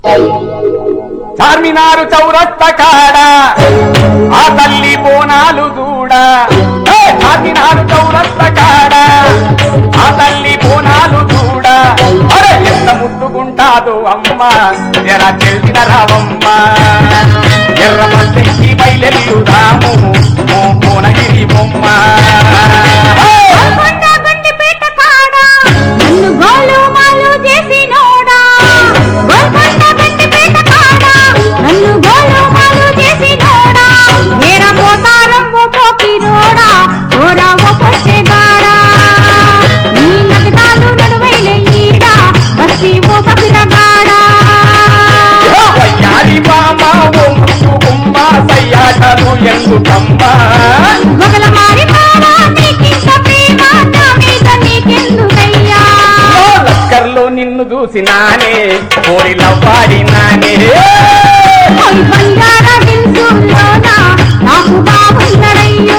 చార్మినారు చౌరస్త కాడ ఆ తల్లి బోనాలు చూడ ఏ, చార్మినారు చౌరస్త కాడ ఆ తల్లి బోనాలు చూడ అరే ఎంత ముద్దుగుంటాదో అమ్మ ఎర తెలిసిన రావమ్మ ఎర్ర మద్దెక్కి బయలెల్లుదాము ఓ కోనగిరి బొమ్మ గోల్కొండ బండిపేట కాడ నన్ను గోలు మాలు చేసినోడా గోల్కొండ బండిపేట కాడ నన్ను గోలు మాలు చేసినోడా నేర పోతారం ఓ పోకిరోడా ఓరా ఓ పొట్టెగాడా నీ నగదాలు నడువైన ఈడ బస్సి ఓ బసిరగాడా వయ్యారి బామ ఓ ముక్కు బొమ్మ సయ్యాటలు ఎందుకమ్మా మొగల మారి బావా నీకింత ప్రేమ నా మీద నీకెందుకయ్యా ఓ లక్కర్లో నిన్ను చూసినానే కోరిల పాడినానే ఓయ్ బంగారా దిల్సుల్లోన నాకు బాగున్నడయ్యో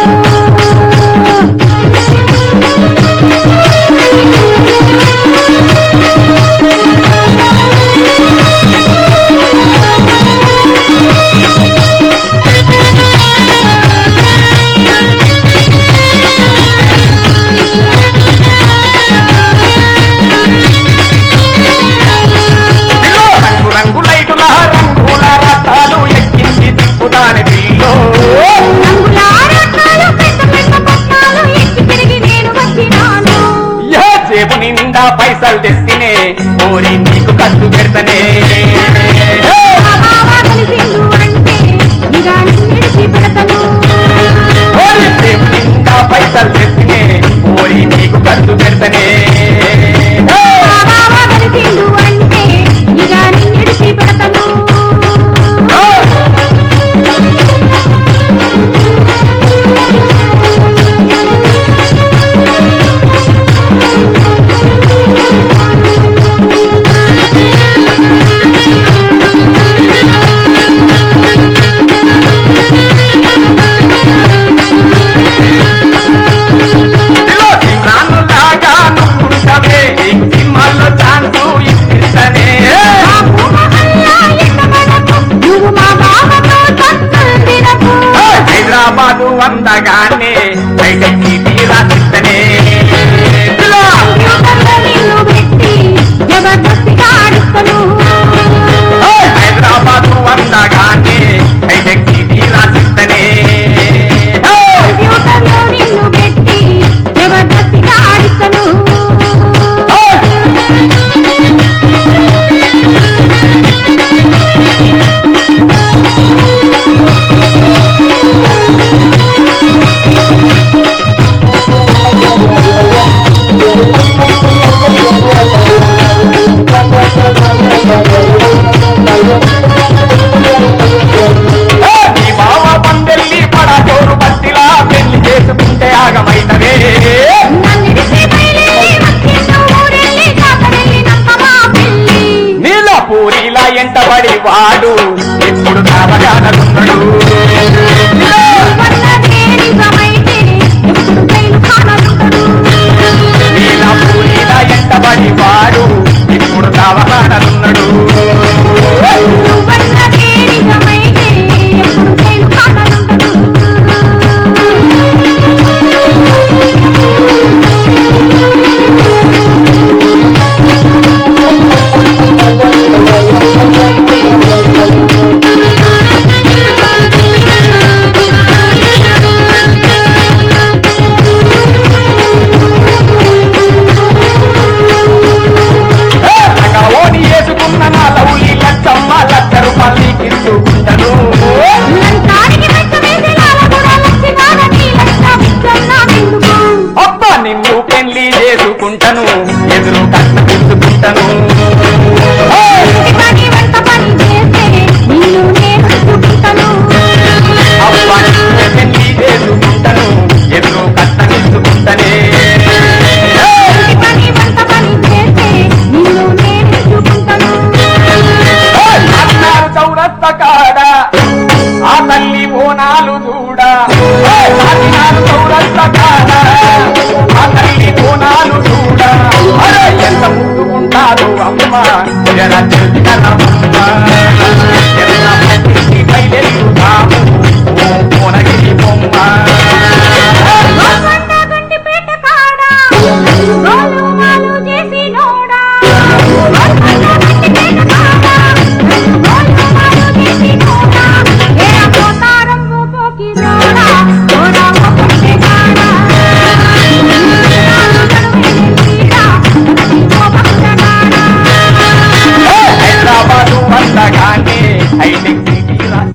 పిల్లో రంగు రంగు లైటుల రంగుల రథాలు ఎక్కించి తిప్పుతాని పిల్లో రంగులారకాలు పెద్ద పెద్ద పట్నాలు ఎక్కి తిరిగి నేను వచ్చినాను ఏ జేబు నిండా పైసలు తెస్తేనే కోరి నీకు ఖర్చు పెడతనే మా బావ కలిసిండు అంటే ఇక నిన్నిడిచి పెడతను ఓరి జేబు నిండా పైసలు తెస్తేనే కోరి నీకు ఖర్చు పెడతనే మా బావ కలిసిండు అంటే ఇక నిన్నిడిచి పెడతను పిల్లో సిమ్రాను లాగా నువ్వుంటవే నీకు సినిమాల్లో ఛాన్సు ఇప్పిస్తనే బాబు మహల్లా ఎట్టబడకు, నువ్వు మా బావతో తన్నులు తినకు. హైదరాబాదు అందగానే బయటకి తీరాసిస్తనే పిల్లో కంప్యూటర్లో నిన్ను పెట్టి జబర్దస్తిగా ఆడిస్తను. హైదరాబాదు అందగానే బయటకి తీరాసిస్తనే కంప్యూటర్లో నిన్ను పెట్టి జబర్దస్తిగా ఆడిస్తను. నీ బావ పందెల్లి పడచోరు బస్తిలా పెళ్లి చేసుకుంటే ఆగమైతవే నన్నిడిచి బయలుదేరి వచ్చిండు ఊరెళ్ళి కాకరెళ్ళినాక మా పెళ్ళి. నీల పూరిలా ఎంటబడి వాడు ఎప్పుడు కావగాననున్నాడు